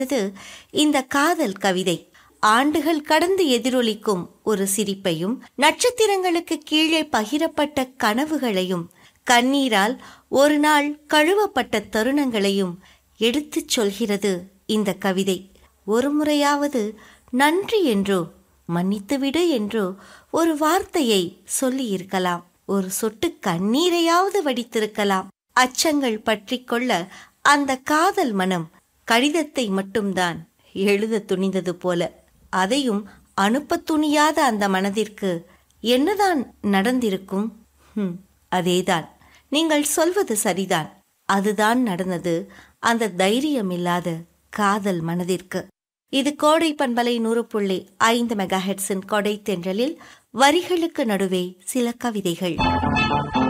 இது இந்த காதல் கவிதை ஆண்டுகள் கடந்து எதிரொலிக்கும் ஒரு சிரிப்பையும் நட்சத்திரங்களுக்கு கீழே பகிரப்பட்ட கனவுகளையும் கண்ணீரால் ஒரு நாள் கழுவப்பட்ட தருணங்களையும் எடுத்துச் சொல்கிறது இந்த கவிதை ஒரு முறையாவது நன்றி என்றோ மன்னித்துவிடு என்றோ ஒரு வார்த்தையை சொல்லியிருக்கலாம் ஒரு சொட்டு கண்ணீரையாவது வடித்திருக்கலாம் அச்சங்கள் பற்றி கொள்ள அந்த காதல் மனம் கடிதத்தை மட்டும்தான் எழுத துணிந்தது போல அதையும் அனுப்ப துணியாத அந்த மனதிற்கு என்னதான் நடந்திருக்கும் ஹம், அதேதான் நீங்கள் சொல்வது சரிதான் அதுதான் நடந்தது அந்த தைரியமில்லாத காதல் மனதிற்கு இது கோடை பண்பலை நூறு புள்ளி ஐந்து மெகா ஹெட்ஸின் கொடை தென்றலில் வரிகளுக்கு நடுவே சில கவிதைகள்